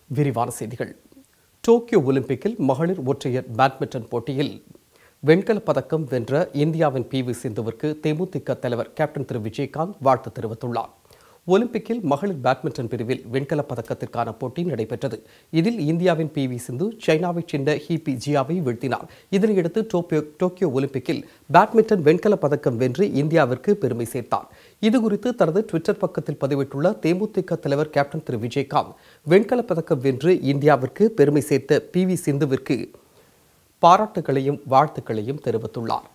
விரிவான செய்திகள் டோக்கியோ ஒலிம்பிக்கில் மகளிர் ஒற்றையர் பேட்மிண்டன் போட்டியில் வெண்கலப் பதக்கம் வென்ற இந்தியாவின் பி வி சிந்துவிற்கு தேமுதிக தலைவர் கேப்டன் திரு விஜயகாந்த் வாழ்த்து தெரிவித்துள்ளார் ஒலிம்பிக்கில் மகளிர் பேட்மிண்டன் பிரிவில் வெண்கலப் பதக்கத்திற்கான போட்டி நடைபெற்றது இதில் இந்தியாவின் பி வி சிந்து சைனாவைச் சேர்ந்த ஹிபி ஜியாவை வீழ்த்தினார் இதனையடுத்து டோக்கியோ டோக்கியோ ஒலிம்பிக்கில் பேட்மிண்டன் வெண்கலப் பதக்கம் வென்று இந்தியாவிற்கு பெருமை சேர்த்தார் இதுகுறித்து தனது ட்விட்டர் பக்கத்தில் பதிவிட்டுள்ள தேமுதிக தலைவர் கேப்டன் திரு விஜயகாந்த் வெண்கலப் பதக்கம் வென்று இந்தியாவிற்கு பெருமை சேர்த்த பி வி சிந்துவிற்கு பாராட்டுகளையும் வாழ்த்துக்களையும் தெரிவித்துள்ளார்